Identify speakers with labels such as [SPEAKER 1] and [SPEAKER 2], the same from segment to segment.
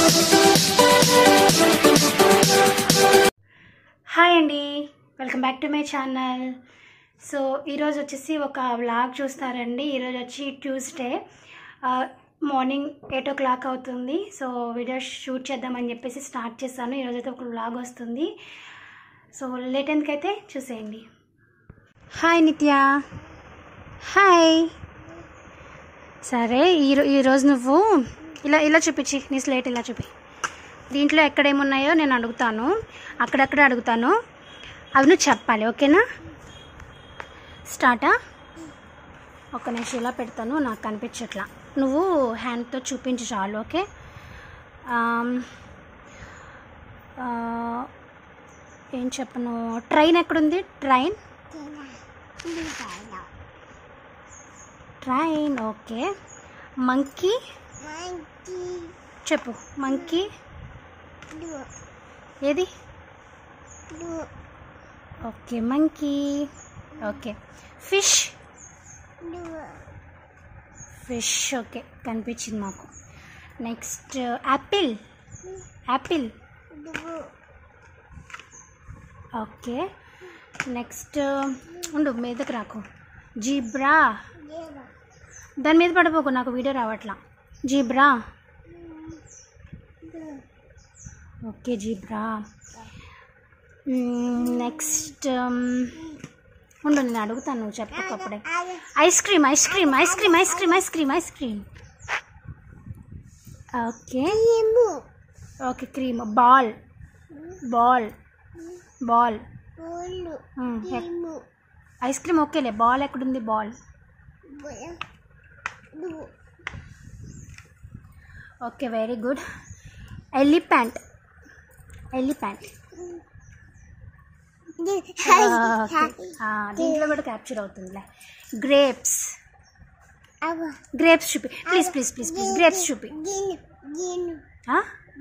[SPEAKER 1] Hi అండి welcome back to my channel so ఈరోజు వచ్చేసి ఒక వ్లాగ్ చూస్తారండి ఈరోజు వచ్చి Tuesday morning eight o'clock అవుతుంది సో వీడియో షూట్ చేద్దామని చెప్పేసి స్టార్ట్ చేశాను ఈరోజు అయితే ఒక వ్లాగ్ వస్తుంది సో లేట్ ఎందుకైతే చూసేయండి హాయ్ నిత్య హాయ్ సరే ఈరో ఈరోజు నువ్వు ఇలా ఇలా చూపించి నీ స్లేట్ ఇలా చూపి దీంట్లో ఎక్కడేమున్నాయో నేను అడుగుతాను అక్కడక్కడ అడుగుతాను అవి నువ్వు చెప్పాలి ఓకేనా స్టార్టా ఒక నిమిషం ఇలా పెడతాను నాకు కనిపించట్లా నువ్వు హ్యాండ్తో చూపించు చాలు ఓకే ఆమ్, ఆ, ఏం చెప్పను ట్రైన్ ఎక్కడుంది ట్రైన్ ట్రైన్ ఓకే మంకీ చెప్పు మంకీ ఏది okay monkey okay fish fish okay కనిపించింది మాకు next apple apple okay next ఉండు మీదకి రాకు జీబ్రా దాని మీద పడిపోకు నాకు వీడియో రావట్లా జీబ్రా ఓకే జీబ్రా నెక్స్ట్ ఉండు నేను అడుగుతాను నువ్వు చెప్పకప్పుడే ice cream ice cream ice cream ice cream ice cream ice cream okay okay cream ball ball ball ice cream ఓకేలే బాల్ ఎక్కడుంది ball okay very good elephant elephant దీంట్లో కూడా capture అవుతుందిలే గ్రేప్స్ గ్రేప్స్ చూపి please please please please grapes చూపి ఆ?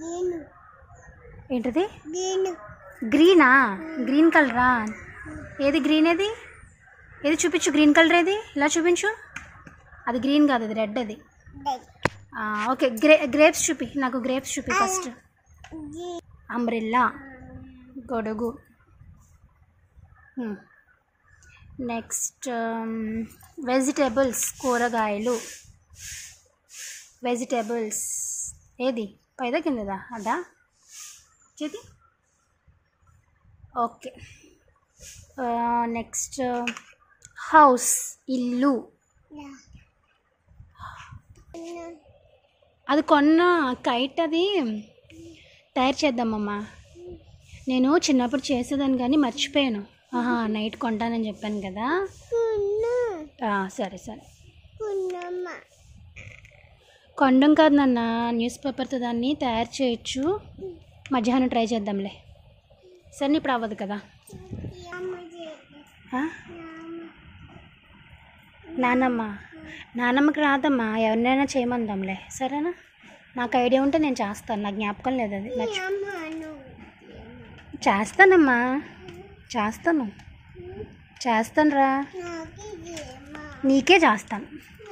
[SPEAKER 1] ఏంటది గ్రీనా green కలరా ఏది గ్రీన్ ఏది ఏది చూపించు గ్రీన్ కలర్ ఏది ఇలా చూపించు అది గ్రీన్ కాదు అది రెడ్ అది ఆ, ఓకే గ్రే గ్రేప్స్ చూపి నాకు గ్రేప్స్ చూపి ఫస్ట్ అంబ్రిల్లా గొడుగు నెక్స్ట్ వెజిటేబుల్స్ కూరగాయలు వెజిటేబుల్స్ ఏది పైదా కిందదా అదా చేతి ఓకే నెక్స్ట్ హౌస్ ఇల్లు అది కొన్న కైట్ అది తయారు చేద్దామమ్మా నేను చిన్నప్పుడు చేసేదాన్ని కానీ మర్చిపోయాను ఆహా నైట్ కొంటానని చెప్పాను కదా ఆ, సరే సరే కొండం కాదు నాన్న న్యూస్ పేపర్తో దాన్ని తయారు చేయొచ్చు మధ్యాహ్నం ట్రై చేద్దాంలే సరే ఇప్పుడు అవ్వదు కదా ఆ? నానమ్మ నానమ్మకి రాదమ్మా ఎవరినైనా చేయమందాంలే సరేనా నాకు ఐడియా ఉంటే నేను చేస్తాను నాకు జ్ఞాపకం లేదు అది మర్చి చేస్తానమ్మా చేస్తాను చేస్తాను రా నీకే చేస్తాను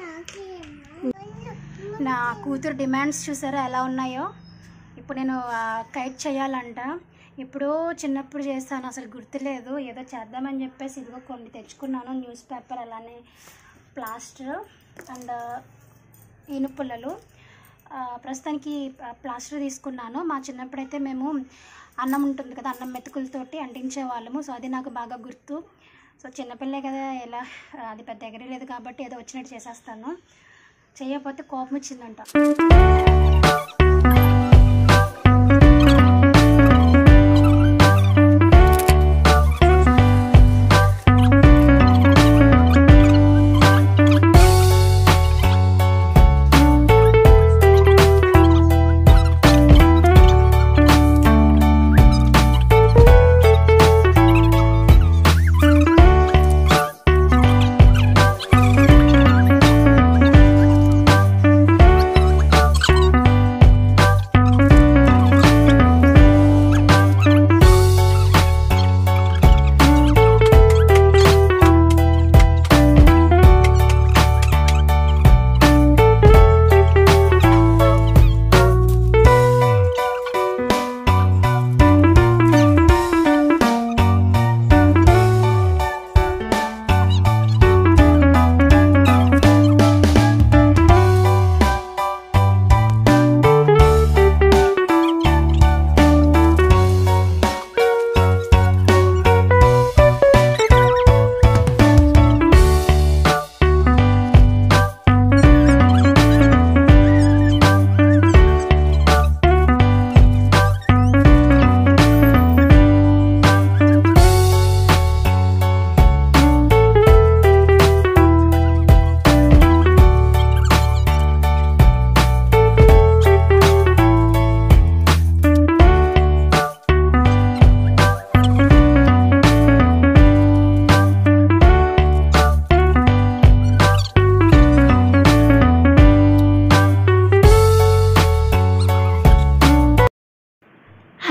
[SPEAKER 1] నా కూతురు డిమాండ్స్ చూసారా ఎలా ఉన్నాయో ఇప్పుడు నేను కైట్ చేయాలంట ఇప్పుడు చిన్నప్పుడు చేస్తాను అసలు గుర్తులేదు ఏదో చేద్దామని చెప్పేసి ఇదిగో కొన్ని తెచ్చుకున్నాను న్యూస్ పేపర్ అలానే ప్లాస్టర్ అండ్ ఇనుపుల్లలు ఆ, ప్రస్తుతానికి ఆ, ప్లాస్టర్ తీసుకున్నాను మా చిన్నప్పుడైతే మేము అన్నం ఉంటుంది కదా అన్నం మెతుకులతోటి అంటించే వాళ్ళము సో అది నాకు బాగా గుర్తు సో చిన్నపిల్లే కదా ఎలా అది పెద్ద ఎగరలేదు కాబట్టి ఏదో వచ్చినట్టు చేసేస్తాను చేయకపోతే కోపం వచ్చిందంట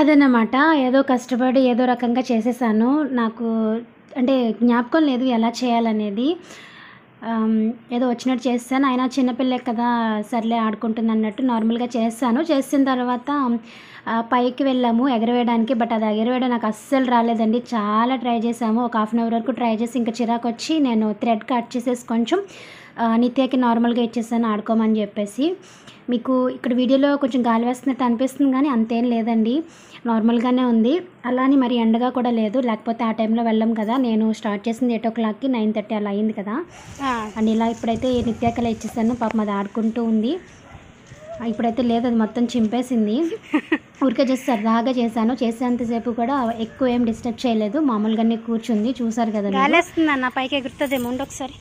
[SPEAKER 1] అదన్నమాట ఏదో కష్టపడి ఏదో రకంగా చేసేసాను నాకు అంటే జ్ఞాపకం లేదు ఎలా చేయాలనేది ఆమ్, ఏదో వచ్చినట్టు చేస్తాను అయినా చిన్నపిల్లే కదా సర్లే ఆడుకుంటుంది అన్నట్టు నార్మల్గా చేస్తాను చేసిన తర్వాత ఆ, పైకి వెళ్ళాము ఎగరవేయడానికి బట్ అది ఎగరవేయడం నాకు అస్సలు రాలేదండి చాలా ట్రై చేసాము ఒక హాఫ్ అన్ అవర్ వరకు ట్రై చేసి ఇంకా చిరాకు వచ్చి నేను థ్రెడ్ కట్ చేసేసి కొంచెం ఆ, నిత్యకి నార్మల్గా ఇచ్చేసాను ఆడుకోమని చెప్పేసి మీకు ఇక్కడ వీడియోలో కొంచెం గాలి వేస్తున్నట్టు అనిపిస్తుంది కానీ అంతేం లేదండి నార్మల్గానే ఉంది అలానే మరి ఎండగా కూడా లేదు లేకపోతే ఆ టైంలో వెళ్ళాం కదా నేను స్టార్ట్ చేసింది ఎయిట్ ఓ క్లాక్కి నైన్ థర్టీ అలా అయింది కదా అండ్ ఇలా ఇప్పుడైతే నిత్యాకలా ఇచ్చేసాను పాపం అది ఆడుకుంటూ ఉంది ఆ, ఇప్పుడైతే లేదు అది మొత్తం చింపేసింది ఊరికే జస్ట్ సరదాగా చేశాను చేసేంతసేపు కూడా ఎక్కువ ఏం డిస్టర్బ్ చేయలేదు మామూలుగానే కూర్చుంది చూసారు కదా మీరు.
[SPEAKER 2] గాలేస్తుంది అన్న పైకి ఎగురుతుందేమో ఉండు ఒకసారి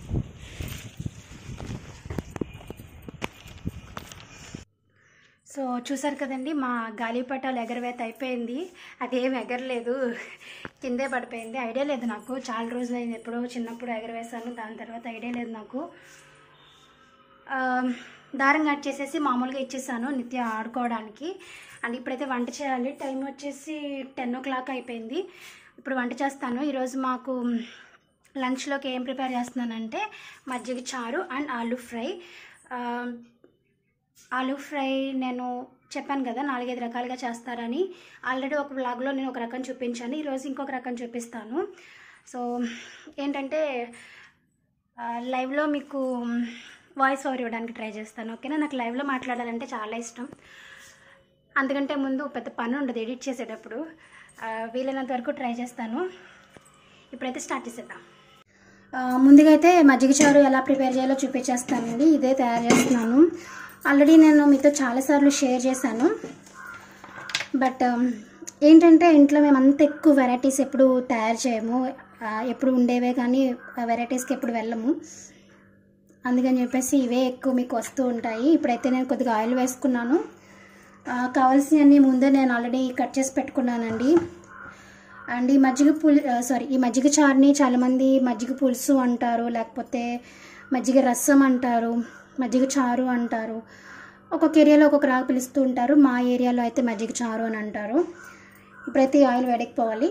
[SPEAKER 1] సో చూసారు కదండి మా గాలిపటాలు ఎగరవేత అయిపోయింది అదేం ఎగరలేదు కిందే పడిపోయింది ఐడియా లేదు నాకు చాలా రోజులు అయింది ఎప్పుడో చిన్నప్పుడు ఎగరవేశాను దాని తర్వాత ఐడియా లేదు నాకు ఆ, దారం కట్ చేసేసి మామూలుగా ఇచ్చేసాను నిత్య ఆడుకోవడానికి అండ్ ఇప్పుడైతే వంట చేయాలి టైం వచ్చేసి టెన్ ఓ క్లాక్ అయిపోయింది ఇప్పుడు వంట చేస్తాను ఈరోజు మాకు లంచ్లోకి ఏం ప్రిపేర్ చేస్తున్నానంటే మజ్జిగ చారు అండ్ ఆలూ ఫ్రై ఆ, ఆలూ ఫ్రై నేను చెప్పాను కదా నాలుగైదు రకాలుగా చేస్తారని ఆల్రెడీ ఒక వ్లాగ్లో నేను ఒక రకం చూపించాను ఈరోజు ఇంకొక రకం చూపిస్తాను సో ఏంటంటే ఆ, లైవ్లో మీకు వాయిస్ ఓవర్ ఇవ్వడానికి ట్రై చేస్తాను ఓకేనా నాకు లైవ్లో మాట్లాడాలంటే చాలా ఇష్టం అందుకంటే ముందు పెద్ద పని ఉండదు ఎడిట్ చేసేటప్పుడు ఆ, వీలైనంత వరకు ట్రై చేస్తాను ఇప్పుడైతే స్టార్ట్ చేసేద్దాం ఆ, ముందుగా అయితే మజ్జిగ చారు ఎలా ప్రిపేర్ చేయాలో చూపించేస్తానండి ఇదే తయారు చేస్తున్నాను ఆల్రెడీ నేను మీతో చాలాసార్లు షేర్ చేశాను బట్ ఏంటంటే ఇంట్లో మేము అంత ఎక్కువ వెరైటీస్ ఎప్పుడు తయారు చేయము ఆ, ఎప్పుడు ఉండేవే కానీ వెరైటీస్కి ఎప్పుడు వెళ్ళము అందుకని చెప్పేసి ఇవే ఎక్కువ మీకు వస్తూ ఉంటాయి ఇప్పుడైతే నేను కొద్దిగా ఆయిల్ వేసుకున్నాను ఆ, కావాల్సినవన్నీ ముందే నేను ఆల్రెడీ కట్ చేసి పెట్టుకున్నానండి అండ్ ఈ మజ్జిగ పులి సారీ ఈ మజ్జిగ చారుని చాలామంది మజ్జిగ పులుసు అంటారు లేకపోతే మజ్జిగ రసం అంటారు మజ్జిగ చారు అంటారు ఒక్కొక్క ఏరియాలో ఒక్కొక్క రాగా పిలుస్తూ ఉంటారు మా ఏరియాలో అయితే మజ్జిగ చారు అని అంటారు ఇప్పుడైతే ఈ ఆయిల్ వేడెక్కిపోవాలి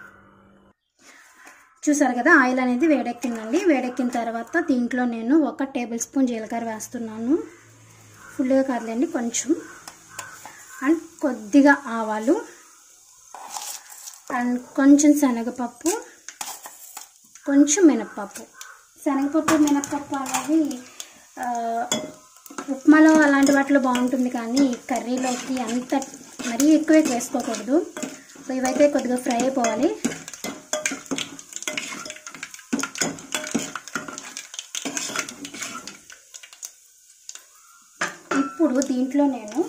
[SPEAKER 1] చూసారు కదా ఆయిల్ అనేది వేడెక్కిందండి వేడెక్కిన తర్వాత దీంట్లో నేను ఒక టేబుల్ స్పూన్ జీలకర్ర వేస్తున్నాను ఫుల్గా కాదులేండి కొంచెం అండ్ కొద్దిగా ఆవాలు అండ్ కొంచెం శనగపప్పు కొంచెం మినప్పప్పు శనగపప్పు మినప్పప్పు అనేది ఆ, ఉప్మాలో అలాంటి వాటిలో బాగుంటుంది కానీ కర్రీలోకి అంత మరీ ఎక్కువ ఎక్కువ వేసుకోకూడదు సో ఇవైతే కొద్దిగా ఫ్రై అయిపోవాలి ఇప్పుడు దీంట్లో నేను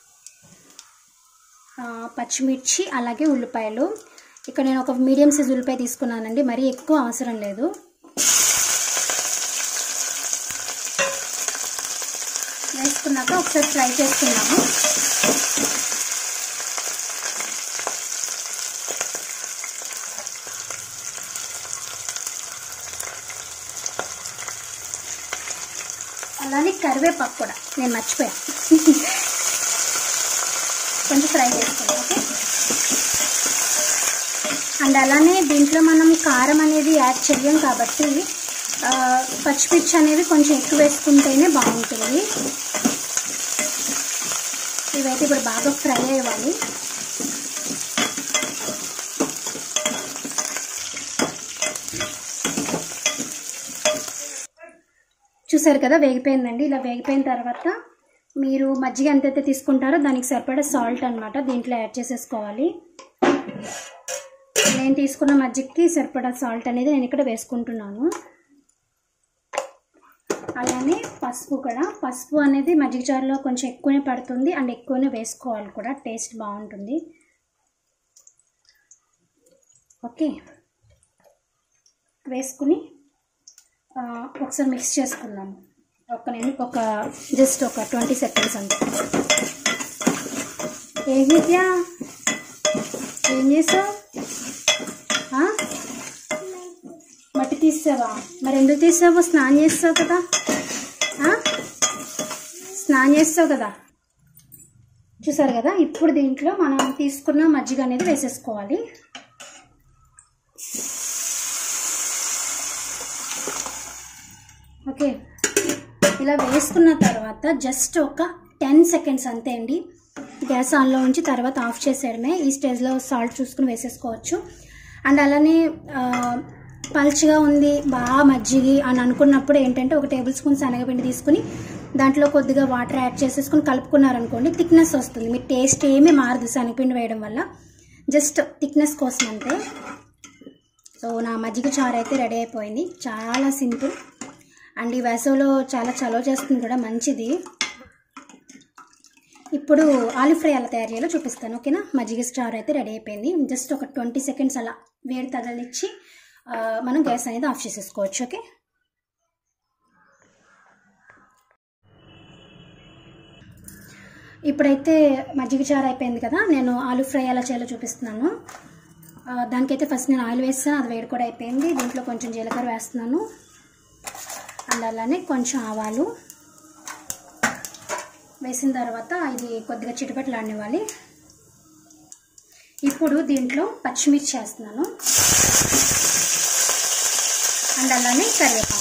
[SPEAKER 1] ఆ, పచ్చిమిర్చి అలాగే ఉల్లిపాయలు ఇక్కడ నేను ఒక మీడియం సైజ్ ఉల్లిపాయ తీసుకున్నానండి మరీ ఎక్కువ అవసరం లేదు వేసుకున్నాక ఒకసారి ఫ్రై చేసుకున్నాము అలానే కరివేపాకు కూడా నేను మర్చిపోయాను కొంచెం ఫ్రై చేసుకుందాం ఓకే అండ్ అలానే దీంట్లో మనం కారం అనేది యాడ్ చెయ్యం కాబట్టి ఆ, పచ్చిమిర్చి అనేది కొంచెం ఎక్కువ వేసుకుంటేనే బాగుంటుంది ఇవైతే ఇప్పుడు బాగా ఫ్రై అవ్వాలి చూసారు కదా వేగిపోయిందండి ఇలా వేగిపోయిన తర్వాత మీరు మజ్జిగ ఎంతైతే తీసుకుంటారో దానికి సరిపడా సాల్ట్ అన్నమాట దీంట్లో యాడ్ చేసేసుకోవాలి నేను తీసుకున్న మజ్జిగకి సరిపడా సాల్ట్ అనేది నేను ఇక్కడ వేసుకుంటున్నాను అలానే పసుపు కూడా పసుపు అనేది మజ్జిగ చారులో కొంచెం ఎక్కువనే పడుతుంది అండ్ ఎక్కువనే వేసుకోవాలి కూడా టేస్ట్ బాగుంటుంది ఓకే వేసుకుని ఆ, ఒకసారి మిక్స్ చేసుకుందాము ఒక నేను ఒక జస్ట్ ఒక ట్వంటీ సెకండ్స్ అంతే ఏం విద్య ఏం చేసావు ఆ? మట్టి తీసావా మరి ఎందుకు తీసావు స్నానం చేస్తావు కదా ఆ? స్నానం చేస్తావు కదా చూసారు కదా ఇప్పుడు దీంట్లో మనం తీసుకున్న మజ్జిగ అనేది వేసేసుకోవాలి ఓకే ఇలా వేసుకున్న తర్వాత జస్ట్ ఒక టెన్ సెకండ్స్ అంతే అండి గ్యాస్ ఆన్లో ఉంచి తర్వాత ఆఫ్ చేసేయడమే ఈ స్టేజ్లో సాల్ట్ చూసుకుని వేసేసుకోవచ్చు అండ్ అలానే ఆ, పల్చగా ఉంది బాగా మజ్జిగి అని అనుకున్నప్పుడు ఏంటంటే ఒక టేబుల్ స్పూన్ శనగపిండి తీసుకుని దాంట్లో కొద్దిగా వాటర్ యాడ్ చేసేసుకుని కలుపుకున్నారనుకోండి థిక్నెస్ వస్తుంది మీ టేస్ట్ ఏమీ మారదు శనగపిండి వేయడం వల్ల జస్ట్ థిక్నెస్ కోసం అంతే సో నా మజ్జిగ చారు అయితే రెడీ అయిపోయింది చాలా సింపుల్ అండ్ ఈ వేసవిలో చాలా చలవ చేస్తుంది కూడా మంచిది ఇప్పుడు ఆలు ఫ్రై ఎలా తయారు చేయాలో చూపిస్తాను ఓకేనా మజ్జిగ చారు అయితే రెడీ అయిపోయింది జస్ట్ ఒక ట్వంటీ సెకండ్స్ అలా వేడి తగలిచ్చి ఆ, మనం గ్యాస్ అనేది ఆఫ్ చేసేసుకోవచ్చు ఓకే ఇప్పుడైతే మజ్జిగ చారు అయిపోయింది కదా నేను ఆలు ఫ్రై ఎలా చేయాలో చూపిస్తున్నాను ఆ, దానికైతే ఫస్ట్ నేను ఆయిల్ వేస్తాను అది వేడి కూడా అయిపోయింది దీంట్లో కొంచెం జీలకర్ర వేస్తున్నాను అండ్ అలానే కొంచెం ఆవాలు వేసిన తర్వాత ఇది కొద్దిగా చిటపట్లు ఆడనివ్వాలి ఇప్పుడు దీంట్లో పచ్చిమిర్చి వేస్తున్నాను అండ్ అలానే కరివేపాకు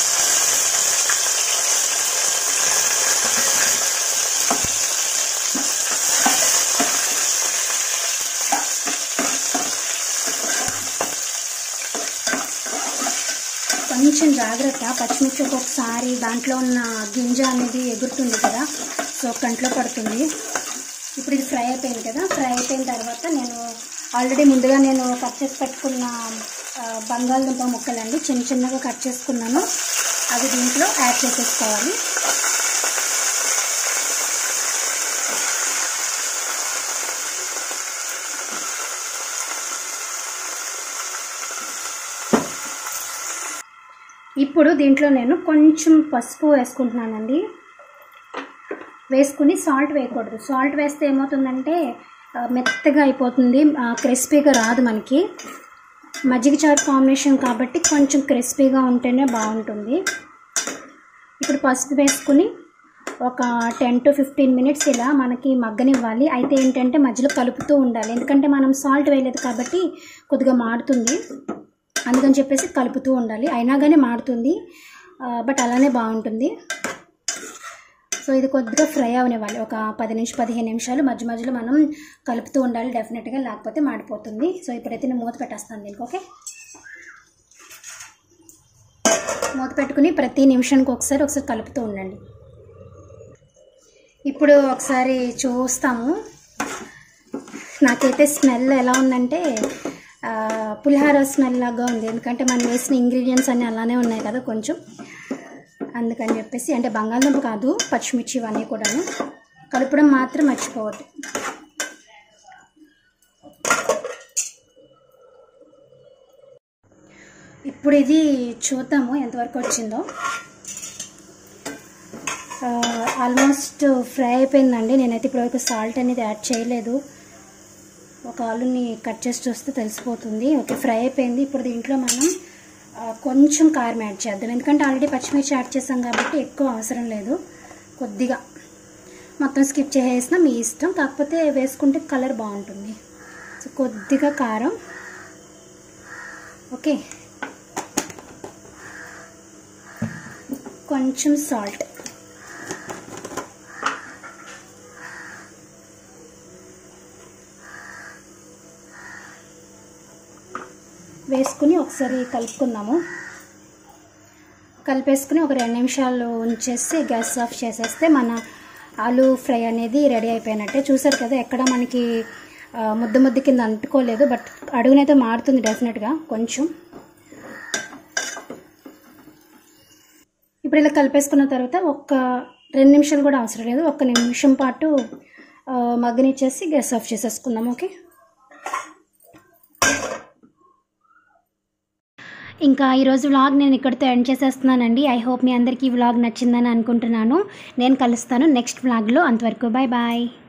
[SPEAKER 1] కొంచెం జాగ్రత్త పచ్చిమిర్చి ఒక్కొక్కసారి దాంట్లో ఉన్న గింజ అనేది ఎగురుతుంది కదా సో కంట్లో పడుతుంది ఇప్పుడు ఇది ఫ్రై అయిపోయింది కదా ఫ్రై అయిపోయిన తర్వాత నేను ఆల్రెడీ ముందుగా నేను కట్ చేసి పెట్టుకున్న ఆ, బంగాళదుంప ముక్కలండి చిన్న చిన్నగా కట్ చేసుకున్నాను అవి దీంట్లో యాడ్ చేసేసుకోవాలి ఇప్పుడు దీంట్లో నేను కొంచెం పసుపు వేసుకుంటున్నానండి వేసుకుని సాల్ట్ వేయకూడదు సాల్ట్ వేస్తే ఏమవుతుందంటే ఆ, మెత్తగా అయిపోతుంది క్రిస్పీగా రాదు మనకి మజ్జిగ చారు కాంబినేషన్ కాబట్టి కొంచెం క్రిస్పీగా ఉంటేనే బాగుంటుంది ఇప్పుడు పసుపు వేసుకుని ఒక టెన్ టు ఫిఫ్టీన్ మినిట్స్ ఇలా మనకి మగ్గనివ్వాలి అయితే ఏంటంటే మధ్యలో కలుపుతూ ఉండాలి ఎందుకంటే మనం సాల్ట్ వేయలేదు కాబట్టి కొద్దిగా మాడుతుంది అందుకని చెప్పేసి కలుపుతూ ఉండాలి అయినా కానీ మాడుతుంది బట్ అలానే బాగుంటుంది సో ఇది కొద్దిగా ఫ్రై అవనివ్వాలి ఒక పది నుంచి పదిహేను నిమిషాలు మధ్య మధ్యలో మనం కలుపుతూ ఉండాలి డెఫినెట్గా లేకపోతే మాడిపోతుంది సో ఇప్పుడైతే నేను మూత పెట్టేస్తాను దీనికి ఓకే మూత పెట్టుకుని ప్రతి నిమిషానికి ఒకసారి ఒకసారి కలుపుతూ ఉండండి ఇప్పుడు ఒకసారి చూస్తాము నాకైతే స్మెల్ ఎలా ఉందంటే ఆ, పులిహార స్మెల్ లాగా ఉంది ఎందుకంటే మనం వేసిన ఇంగ్రీడియంట్స్ అన్నీ అలానే ఉన్నాయి కదా కొంచెం అందుకని చెప్పేసి అంటే బంగాళదుంప కాదు పచ్చిమిర్చి ఇవన్నీ కూడాను కలపడం మాత్రం మర్చిపోవద్దు ఇప్పుడు ఇది చూద్దాము ఎంతవరకు వచ్చిందో ఆల్మోస్ట్ ఫ్రై అయిపోయిందండి నేనైతే ఇప్పటివరకు సాల్ట్ అనేది యాడ్ చేయలేదు ఒక ఆలుని కట్ చేసి చూస్తే తెలిసిపోతుంది ఓకే ఫ్రై అయిపోయింది ఇప్పుడు దీంట్లో మనం ఆ, కొంచెం కారం యాడ్ చేద్దాం ఎందుకంటే ఆల్రెడీ పచ్చిమిర్చి యాడ్ చేసాం కాబట్టి ఎక్కువ అవసరం లేదు కొద్దిగా మొత్తం స్కిప్ చేసేసిన మీ ఇష్టం కాకపోతే వేసుకుంటే కలర్ బాగుంటుంది సో కొద్దిగా కారం ఓకే కొంచెం సాల్ట్ వేసుకుని ఒకసారి కలుపుకుందాము కలిపేసుకుని ఒక రెండు నిమిషాలు ఉంచేసి గ్యాస్ ఆఫ్ చేసేస్తే మన ఆలు ఫ్రై అనేది రెడీ అయిపోయినట్టే చూసారు కదా ఎక్కడ మనకి ఆ, ముద్ద ముద్ద కింద అంటుకోలేదు బట్ అడుగునైతే మారుతుంది డెఫినెట్గా కొంచెం ఇప్పుడు ఇలా కలిపేసుకున్న తర్వాత ఒక్క రెండు నిమిషాలు కూడా అవసరం లేదు ఒక్క నిమిషం పాటు ఆ, మగ్గనిచ్చేసి గ్యాస్ ఆఫ్ చేసేసుకుందాం ఓకే ఇంకా ఈరోజు వ్లాగ్ నేను ఇక్కడితో ఎండ్ చేసేస్తున్నానండి ఐ హోప్ మీ అందరికీ ఈ వ్లాగ్ నచ్చిందని అనుకుంటున్నాను నేను కలుస్తాను నెక్స్ట్ వ్లాగ్లో అంతవరకు బాయ్ బాయ్